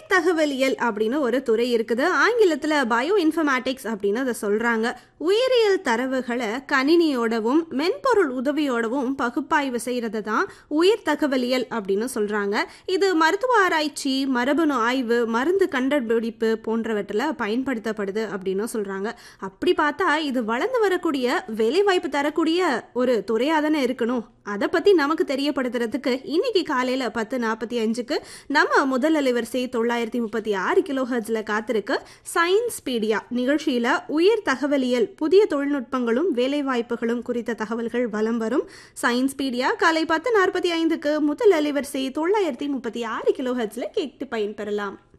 தகவலியல் அப்படின்னு ஒரு துறை இருக்குது ஆங்கிலத்தில் பயோ இன்ஃபர்மேட்டிக்ஸ் அப்படின்னு அதை சொல்கிறாங்க உயிரியல் தரவுகளை கணினியோடவும் மென்பொருள் உதவியோடவும் பகுப்பாய்வு செய்கிறது தான் உயிர் தகவலியல் அப்படின்னு சொல்கிறாங்க இது மருத்துவ ஆராய்ச்சி மரபணு ஆய்வு மருந்து கண்டுபிடிப்பு போன்றவற்றில் பயன்படுத்தப்படுது அப்படின்னு சொல்கிறாங்க அப்படி பார்த்தா இது வளர்ந்து வரக்கூடிய வேலைவாய்ப்பு தரக்கூடிய ஒரு துறையாக தானே இருக்கணும் அதை பற்றி நமக்கு தெரியப்படுத்துறதுக்கு இன்னைக்கு காலையில் பத்து நாற்பத்தி அஞ்சுக்கு நம்ம முதல் அலைவரிசை தொள்ளாயிரத்தி முப்பத்தி ஆறு கிலோ ஹர்ட்ஸில் காத்திருக்கு சயின்ஸ் பீடியா நிகழ்ச்சியில் உயிர் தகவலியல் புதிய தொழில்நுட்பங்களும் வேலைவாய்ப்புகளும் குறித்த தகவல்கள் வலம் வரும் சயின்ஸ் பீடியா காலை பத்து நாற்பத்தி ஐந்துக்கு முதல் அலைவரிசை தொள்ளாயிரத்தி முப்பத்தி ஆறு கிலோ ஹர்ட்ஸில் கேட்டு பயன்பெறலாம்